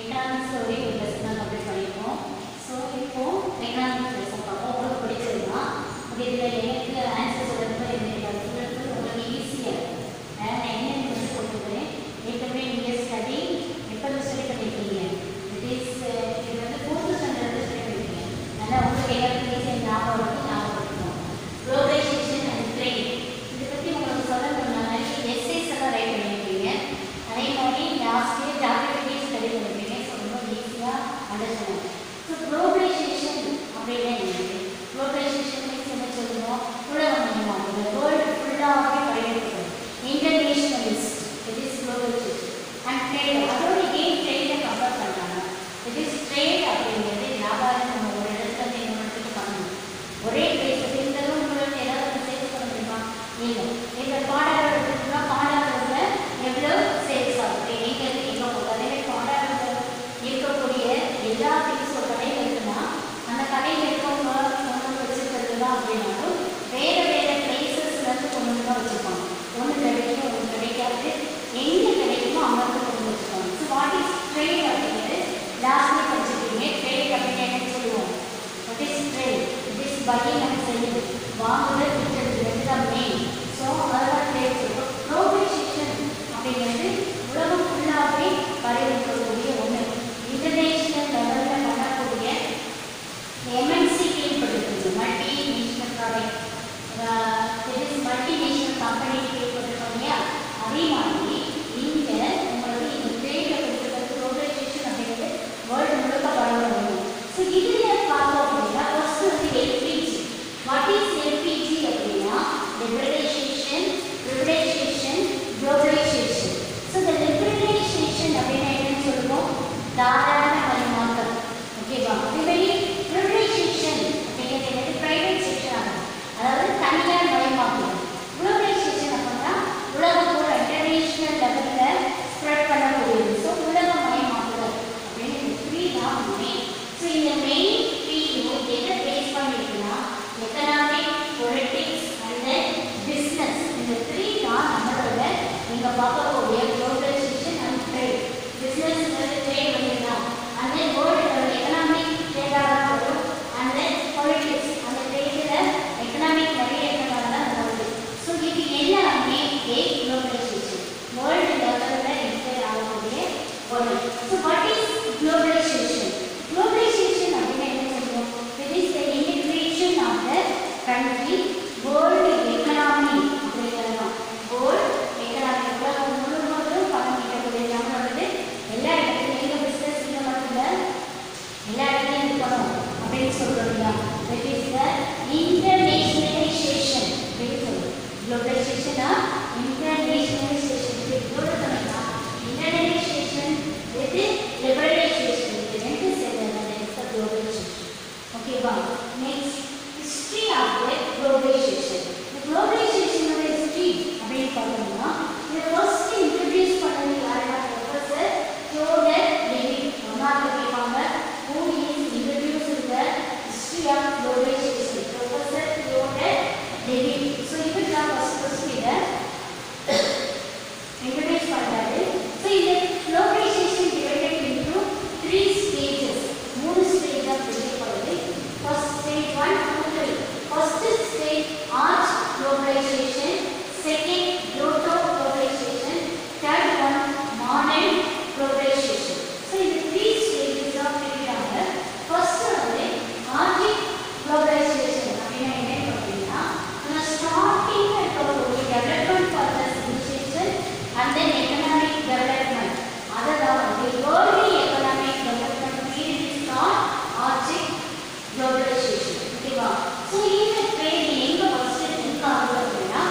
Economics ஒரே ஒரு lesson தான் கம்ப்ளீட் பண்ணியிருக்கோம் ஸோ இப்போ எக்கனாமிக்ஸ் லெசன் பார்ப்போம் உங்களுக்கு பிடிச்சது தான் அப்படி இதில் எனக்கு ஆன்சர் சொல்கிறது எனக்கு உங்களுக்கு உங்களுக்கு ஈஸியாக நான் என்ன வந்து கொடுத்துக்கிறேன் ஏற்கனவே நீங்கள் ஸ்டடி எப்போ ஸ்டடி பண்ணியிருக்கீங்க இட் இஸ் இது வந்து ஃபோர்த்து ஸ்டாண்டர்ட் ஸ்டடி பண்ணியிருக்கீங்க அதனால் உங்களுக்கு எல்லாருக்கும் ஈஸியாக ஞாபகம் இருக்கு ஞாபகம் இருக்கணும் குளோபலைசேஷன் அண்ட் ட்ரேட் இதை பற்றி உங்களுக்கு சொல்லணும்னா நிறைய எஸ்ஐஸ் எல்லாம் ரைட் பண்ணியிருக்கீங்க அதே மாதிரி லாஸ்ட் இயர் ஜாகிரபிக்கே ஸ்டடி பண்ணியிருக்கீங்க ஸோ ரொம்ப ஈஸியாக அண்டர்ஸ்டாண்ட் ஸோ குளோபலைசேஷன் அப்படின்னா என்னது குளோபலைசேஷன் மீன்ஸ் என்ன சொல்லுவோம் உலகமயமாகும் இந்த வேர்ல்டு ஃபுல்லாகவே படையெடுக்கிறது internationalist it is globalization and trade அதோட ஏன் ட்ரேடை கம்பேர் பண்ணுறாங்க இட் இஸ் ட்ரேட் அப்படிங்கிறது வியாபாரம் நம்ம ஒரு இடத்துல இருந்து இன்னொரு இடத்துக்கு பண்ணணும் ஒரே பிளேஸ் இந்த உங்களுக்கு ஏதாவது ஒரு சேர்த்து பண்ண முடியுமா இல்லை இந்த பாடாரோட இருக்குன்னா பாடாரோட எவ்வளோ சேல்ஸ் ஆகுது எங்க இருந்து எங்கே போகுது அதே மாதிரி பாடாரோட இருக்கக்கூடிய எல்லா திங்ஸ் ஒரு கடையில் இருக்குன்னா அந்த கடையில் இருக்கவங்க கொண்டு வந்து வச்சிருக்கிறது தான் அப்படின்னாலும் வேற வேற பிளேசஸ்ல இருந்து கொண்டு வந்து தான் வச்சிருப்பாங்க ஒன்று கிடைக்கும் ஒன்று கிடைக்காது எங்கே கிடைக்குமோ அங்கே இருந்து கொண்டு வந்து வச்சிருப்பாங்க ஸோ வாட் இஸ் ட்ரேட் அப்படிங்கிறது லாஸ்ட்ல படிச்சிருக்கீங்க ட்ரேட் அப்படின்னு என்ன சொல்லுவோம் what is trade it is buying and selling வாங்குதல் விற்கிறது ரெண்டு தான் மெயின் ஸோ அதெல்லாம் ட்ரேட் சொல்லுவோம் குளோபலைசேஷன் அப்படிங்கிறது உலகம் ஃபுல்லாகவே பரவிருக்கக்கூடிய ஒன்று இன்டர்நேஷனல் லெவலில் பண்ணக்கூடிய எம்என்சி கேள்விப்பட்டிருக்கீங்க multinational product it is multinational company கேள்விப்பட்டிருக்கோம் இல்லையா அதே மாதிரி இங்கே உங்களுக்கு இந்த ட்ரேட் அப்படிங்கிறது குளோபலைசேஷன் அப்படிங்கிறது வேர்ல்டு முழுக்க பரவணும் ஸோ இதில் பார்த்தோம் அப்படின்னா ஃபர்ஸ்ட் வந்து எல்பிஜி வாட் இஸ் எல்பிஜி அப்படின்னா லிபரலைசேஷன் ப்ரிவிலைசேஷன் குளோபலைசேஷன் ஸோ இந்த லிபரலைசேஷன் அப்படின்னா என்னன்னு சொல்லுவோம் தாராளமயமாக்கல் ஓகேவா அதேமாதிரி ப்ரிவிலைசேஷன் அப்படிங்கிறது என்னது ப்ரைவேட் செக்ஷன் ஆகும் அதாவது தனியார் மயமாக்கல் குளோபலைசேஷன் அப்படின்னா உலகம் கூட இன்டர்நேஷனல் லெவலில் ஸ்ப்ரெட் பண்ணக்கூடியது ஸோ உலகமயமாக்குதல் அப்படின்னு இந்த த்ரீ தான் மெயின் ஸோ இந்த மெயின் த்ரீயும் எதை பேஸ் பண்ணியிருக்குன்னா எக்கனாமிக் பொலிட்டிக்ஸ் அண்ட் பிஸ்னஸ் இந்த த்ரீ தான் நம்மளோட நீங்கள் பார்க்கக்கூடிய குளோபலைசேஷன் அண்ட் ட்ரேட் பிஸ்னஸ்ங்கிறது ட்ரேட் பண்ணிடலாம் அந்த வேர்ல்டு எக்கனாமிக் ட்ரேடாக தான் வரும் அந்த பொலிட்டிக்ஸ் அந்த ட்ரேடில் எக்கனாமிக் நிறைய இருக்கிறனால தான் வருது ஸோ இது எல்லாமே ஏ குளோபலைசேஷன் வேர்ல்டு லெவலில் இன்ஸ்பயர் ஆகக்கூடிய ஒன்று so what is globalization globalization அப்படின்னா என்ன சொல்லுவோம் it is the integration of the country world economy அப்படிங்கிறது தான் வேர்ல்டு எக்கனாமி உலகம் முழுவதும் பணம் ஈட்டக்கூடிய நம்மளோடது எல்லா இடத்துலையும் எங்கள் பிஸ்னஸ் இல்லை மட்டும் இல்லை எல்லா இடத்துலையும் இருக்கணும் அப்படின்னு சொல்றோம் இல்லையா தட் இஸ் த இன்டர்நேஷனலைசேஷன் அப்படின்னு சொல்லுவோம் குளோபலைசேஷனா இன்டர்நேஷனலைசேஷன் இது இதோட பண்ணலாம் இன்டர்நேஷனலைசேஷன் வித் லிபரலைசேஷன் இது ரெண்டு சேர்ந்தது அந்த இஸ் த குளோபலைசேஷன் ஓகேவா next history of the globalization இந்த குளோபலைசேஷனோட ஹிஸ்ட்ரி அப்படின்னு பார்த்தோம்னா இதை ஃபர்ஸ்ட் இன்ட்ரடியூஸ் பண்ணது யாருன்னா ப்ரொஃபஸர் தியோடர் லெவின் ஒன்றாவது கேட்பாங்க who is introduced the history of globalization professor Theodore Levin so இவர் தான் ஃபர்ஸ்ட் ஃபர்ஸ்ட் இதை introduce பண்றாரு ஸோ இந்த globalization divided into three stages மூணு ஸ்டேஜ் ஆஃப் பிரிக்கப்படுது first stage one two three first stage archaic globalization second proto globalization third one modern globalization so இந்த three stages of பிரிக்கிறாங்க first வந்து archaic globalization அப்படின்னா என்னன்னு பார்த்தீங்கன்னா நம்ம ஸ்டார்டிங் இருக்கக்கூடிய development for the civilization and then economic development அதுதான் வந்து early economic development period is call archaic globalization ஓகேவா ஸோ இந்த ட்ரேட் எங்கே ஃபர்ஸ்ட் லிங்க் ஆகுது அப்படின்னா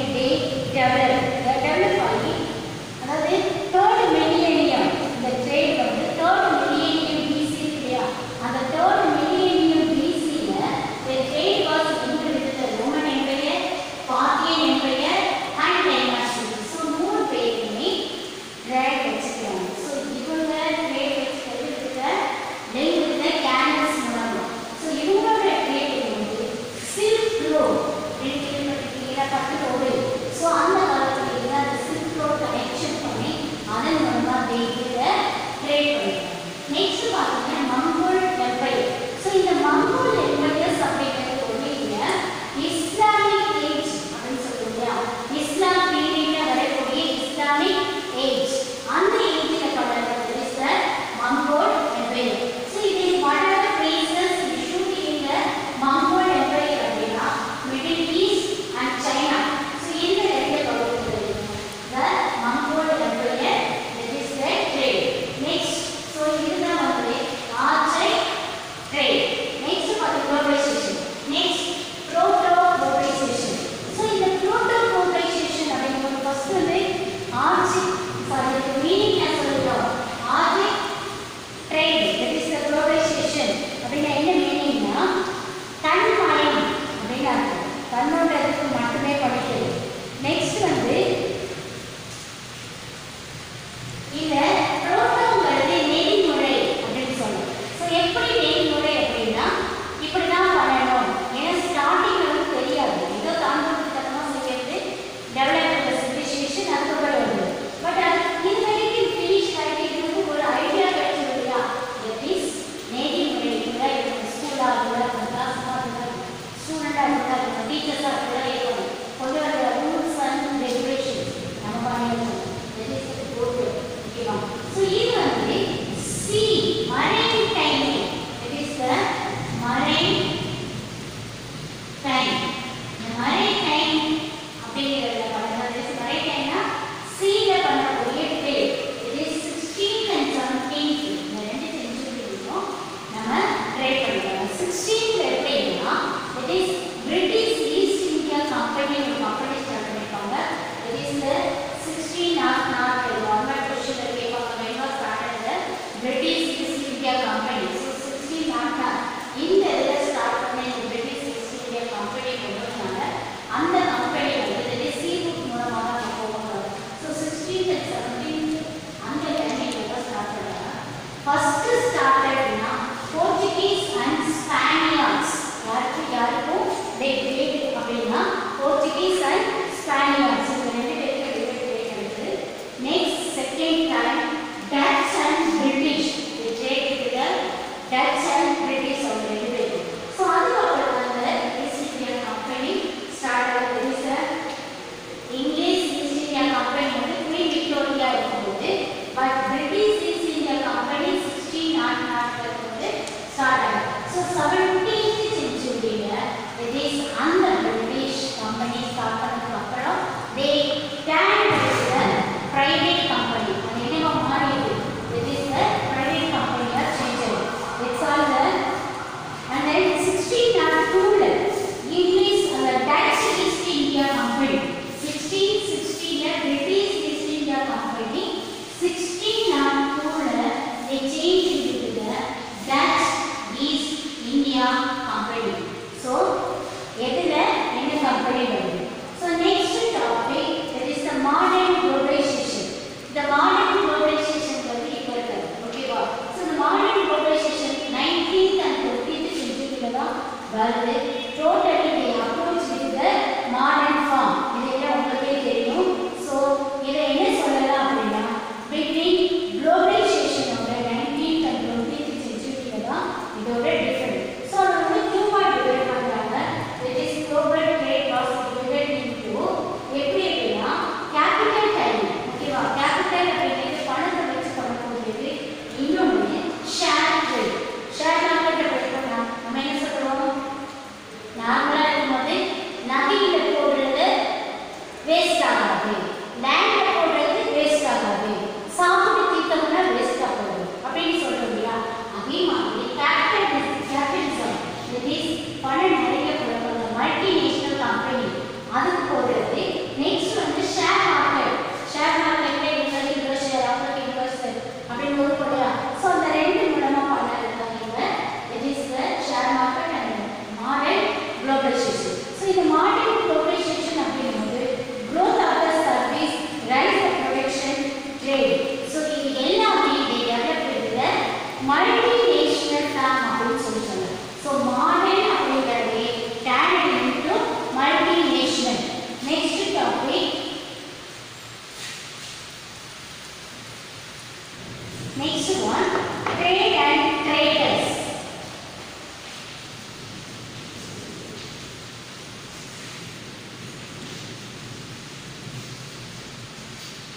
they develop டெவலப் ஆகி அதாவது தேர்ட் மில்லியனியம் இந்த ட்ரேட் வந்து தேர்ட் மில்லியனியம் பிசி இல்லையா அந்த தேர்ட் மில்லியனியம் பிசியில் the trade was linked with the Roman Empire, Parthian Empire and Dynasty. So மூணு பேருமே ட்ரேட் வச்சுக்கிறாங்க ஸோ இவங்க ட்ரேட் வச்சுக்கிறது வித் லிங்க் வித் த கேனஸ் மூலமாக ஸோ இவங்களோட ட்ரேட் வந்து சில்க் ரோட் கேள்விப்பட்டிருக்கீங்களா பட்டு ரோடு ஸோ அந்த காலத்தில் இருந்து அந்த சில்க் ரோட் கனெக்ஷன் பண்ணி அதன் மூலமாக தேய்கிற ட்ரேட் பண்ணிருக்காங்க நெக்ஸ்ட் பார்த்தீங்கன்னா மங்கோல் எம்பையர் ஸோ இந்த மங்கோல் எம்பையர்ஸ் அப்படிங்கிறது ஒன்றும் இல்லை இஸ்லாமிக் ஏஜ் அப்படின்னு சொல்லுவோம் இல்லையா இஸ்லாம் பீரியட்ல வரக்கூடிய இஸ்லாமிக் ஏஜ் அந்த ஏஜில் தொடர்றது is the Mongol empire so இது what are the places shooting in the Mongol empire அப்படின்னா Middle East and China so இந்த ரெண்டு பகுதிகள் the Mongol empire that is the trade next so இதுதான் வந்து ஆச்சை ட்ரேட் நெக்ஸ்ட் பார்த்து globalization next proto globalization so இந்த ப்ரோட்டோ குளோபலைசேஷன் அப்படிங்கிறது ஃபர்ஸ்ட் வந்து ஆட்சி சாரி மீனிங் நான் சொல்லிட்டோம் ஆட்சி trade that is the globalization அப்படின்னா என்ன மீனிங்னா தன்மயம் அப்படின்னு அர்த்தம் தன்னோடதுக்கு மட்டுமே படிக்கிறது நெக்ஸ்ட் வந்து இந்த புரோட்டோங்கிறது நெறிமுறை அப்படின்னு சொல்லுவோம் ஸோ எப்படி நெறிமுறை அப்படின்னா இப்படி தான் பண்ணணும் ஏன்னா ஸ்டார்டிங்கில் வந்து தெரியாது ஏதோ தாண்டவத்தனமாக செய்யறது டெவலப்மெண்ட் சிவிலைசேஷன் அதுக்கப்புறம் வருது பட் அது இது வரைக்கும் ஃபினிஷ் ஆகிட்டு ஒரு ஐடியா கிடைச்சது இல்லையா தட் இஸ் நெறிமுறை கூட இருக்கணும் ஸ்கூலாக இருந்தால் கிளாஸாக இருந்தால் ஸ்டூடெண்டாக இருந்தால் டீச்சர்ஸாக இருந்தால் இருக்கணும் கொண்டு வர ரூல்ஸ் அண்ட் ரெகுலேஷன் நம்ம பண்ணிடணும் தட் இஸ் குட் ஓகேவா ஸோ இது வந்து sea marine timing it is the marine time இந்த மரைன் டைம் அப்படிங்கிறத பண்ணுறது மரைன் டைம்னா சீல பண்ணக்கூடிய trade it is sixteen and seventeen இந்த ரெண்டு செஞ்சுரிக்கும் நம்ம ட்ரேட் பண்ணிக்கலாம் சிக்ஸ்டீன்ல எப்படின்னா it is British East India Company ஒரு கம்பெனி ஸ்டார்ட் பண்ணிருக்காங்க it is the sixteen not not government question கேட்பாங்க main started British East India Company so sixteen not not இந்த இதில் ஸ்டார்ட் பண்ண இந்த பிரிட்டிஷ் ஈஸ்ட் இந்தியா கம்பெனி கொண்டு வந்தாங்க அந்த கம்பெனி வந்து சீ ரூட் மூலமாக தான் போவாங்க ஸோ சிக்ஸ்டீன் அண்ட் செவன்டீன் அந்த டைமில் தான் ஸ்டார்ட் பண்ணாங்க ஃபர்ஸ்ட் ஸ்டார்டட்னா போர்ச்சுகீஸ் அண்ட் ஸ்பானியார்ட்ஸ் யாருக்கு யாருக்கும் தே கிரேட் அப்படின்னா போர்ச்சுகீஸ் அண்ட் ஸ்பானியார்ட்ஸ் இந்த ரெண்டு பேருக்கு ரெண்டு பேர் கிடைக்குது next second time Dutch and British the trade with Dutch and British அவங்க ரெண்டு பேரும் ஸோ அதுக்கப்புறம் அந்த ஈஸ்ட் இந்தியா கம்பெனி ஸ்டார்ட் ஆகுது sir English East India Company வந்து குவீன் விக்டோரியா இருக்கும்போது but British East India Company sixteen not நாட்ல வந்து ஸ்டார்ட் ஆகுது ஸோ செவன்டீன்த் செஞ்சுரியில் இட் இஸ் அந்த பிரிட்டிஷ் கம்பெனி ஸ்டார்ட் பண்ணதுக்கு அப்புறம் தே டேன் பிரைவேட் கம்பெனி அது என்னவா மாறியது இட் இஸ் த பிரைவேட் கம்பெனியாக சேஞ்ச் ஆகுது it's all the and then 1602 English and the Dutch East India Company 1660 ல British East India Company 1602 they changed it to the Dutch East India Company so எதுல என்ன company வருது so next topic that is the modern globalization the modern globalization வந்து இப்ப இருக்கு ஓகேவா so the modern globalization 19th and 20th century தான் வருது totally they approach with the modern form இதெல்லாம் உங்களுக்கே தெரியும் so இதை என்ன சொல்லலாம் அப்படின்னா between globalization ஓட 19th and 20th century தான் இதோட different so அதை வந்து two part divide பண்றாங்க that is global trade was divided into எப்படி எப்படின்னா capital time ஓகேவா capital அப்படிங்கிறது பணத்தை வச்சு பண்ணக்கூடியது இன்னொன்று ஷேர் ட்ரேட் ஷேர் மார்க்கெட்டை படிப்போம்னா நம்ம என்ன சொல்றோம் நார்மலாக இருக்கும்போது நகையில் போடுறது வேஸ்ட் ஆகாது லேண்டில் போடுறது வேஸ்ட் ஆகாது சாப்பிட்டு தீர்த்தம்னா வேஸ்ட் ஆகாது அப்படின்னு சொல்றோம் இல்லையா அதே மாதிரி கேபிட்டல் கேபிட்டலிசம் இட் இஸ் பணம் நிறைய கொடுக்குற மல்டிநேஷனல் கம்பெனி அதுக்கு போடுறது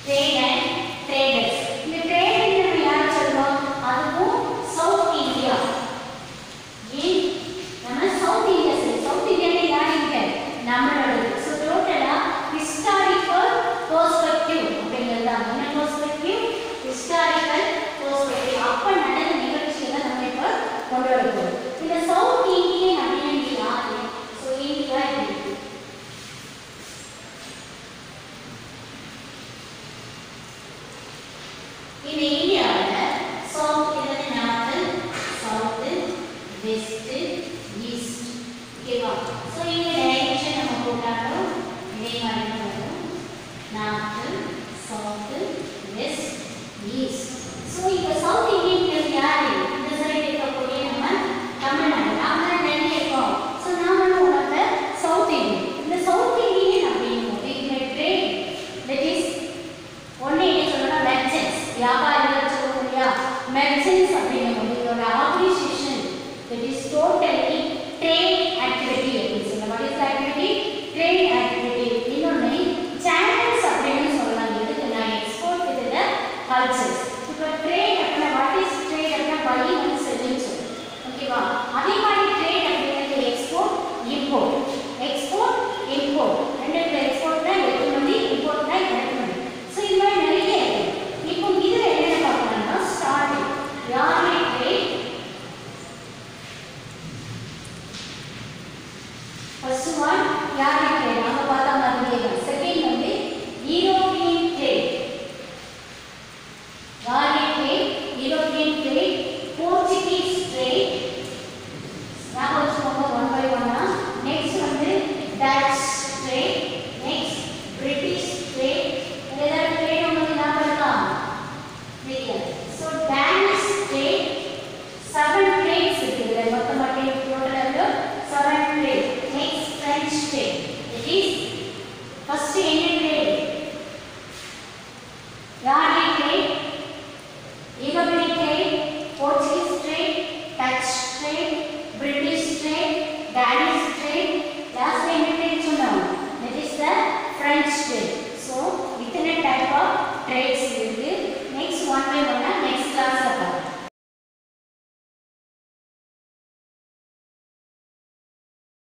ட்ரேட் அண்ட் ட்ரேடர்ஸ் இந்த ட்ரேட் நம்ம யார் சொல்றோம் அதுவும் சவுத் இந்தியா ஏன் நம்ம சவுத் இந்தியா சரி சவுத் இந்தியால யார் இங்க நம்மளோட ஸோ டோட்டலா ஹிஸ்டாரிக்கல் பெர்ஸ்பெக்டிவ் அப்படிங்கிறது தான் என்ன பெர்ஸ்பெக்டிவ் ஹிஸ்டாரிக்கல் பெர்ஸ்பெக்டிவ் அப்ப நடந்த நிகழ்ச்சியை தான் நம்ம இப்போ கொண்டு வர போறோம் இந்த சவுத் இந்தியன் அப்படின்னு யாரு ஸோ இந்தியா இப்படி இருக்கு இந்த இந்தியாவில் சவுத் இது நார்த்து சவுத்து வெஸ்ட்டு ஈஸ்ட் ஓகேவா ஸோ இந்த டைரக்ஷன் நம்ம போட்டாலும் இதே மாதிரி தான் வரும் north south west east so இப்போ சவுத் இந்தியன்கள் யார் இந்த சைடு இருக்கக்கூடிய நம்ம தமிழ்நாடு நாம தான் நிறைய இருக்கோம் ஸோ நாமளும் உணர்ந்த சவுத் இந்தியன் இந்த சவுத் இந்தியன் அப்படிங்கும்போது இந்த ட்ரேட் தட் இஸ் ஒன்று என்ன சொல்லணும் மெர்ச்சன்ஸ் வியாபாரிகள் சொல்லுவோம் இல்லையா மெர்ச்சன்ஸ் அப்படிங்கும்போது இதோட organization that is totally trade activity அப்படின்னு சொல்லுவோம் what is activity trade activity இன்னொன்று சேனல்ஸ் அப்படின்னு சொல்லலாம் எதுக்கு நான் எக்ஸ்போர்ட் வித் கல்ச்சர்ஸ் இப்போ ட்ரேட் அப்படின்னா வாட் இஸ் ட்ரேட் அப்படின்னா பை அண்ட் செல்லிங் சொல்லுவோம் ஓகேவா அதே மாதிரி ட்ரேட் அப்படிங்கிறது எக்ஸ்போர்ட் இம்போர்ட் எக்ஸ்போர்ட் இம்போர்ட் ரெண்டு எக்ஸ்போர்ட்னா ஏற்றுமதி இம்போர்ட்னா இறக்குமதி ஸோ இது மாதிரி நிறைய இருக்கு இப்போ இதில் என்னென்ன பார்க்கலாம்னா ஸ்டார்டிங் யாரை ட்ரேட் ஃபர்ஸ்ட் ஒன் யாரை ட்ரேட் நம்ம பார்த்த மாதிரியே தான் செகண்ட் வந்து யூரோப்பியன் ட்ரேட் யாரை trade European trade Portuguese trade ஞாபகம் வச்சுக்கோங்க ஒன் பை ஒன்னா நெக்ஸ்ட் வந்து Dutch trade next British trade ஏதாவது ட்ரேட் உங்களுக்கு ஞாபகம் இருக்கா தெரியாது so Danish trade seven trades இருக்குது மொத்தமாக ட்ரேட் டோட்டல் இருக்கு seven trade next French trade it is first என்ன ட்ரேட் யாருடைய ட்ரேட் ஈரோப்பியன் ட்ரேட் போர்ச்சுகீஸ்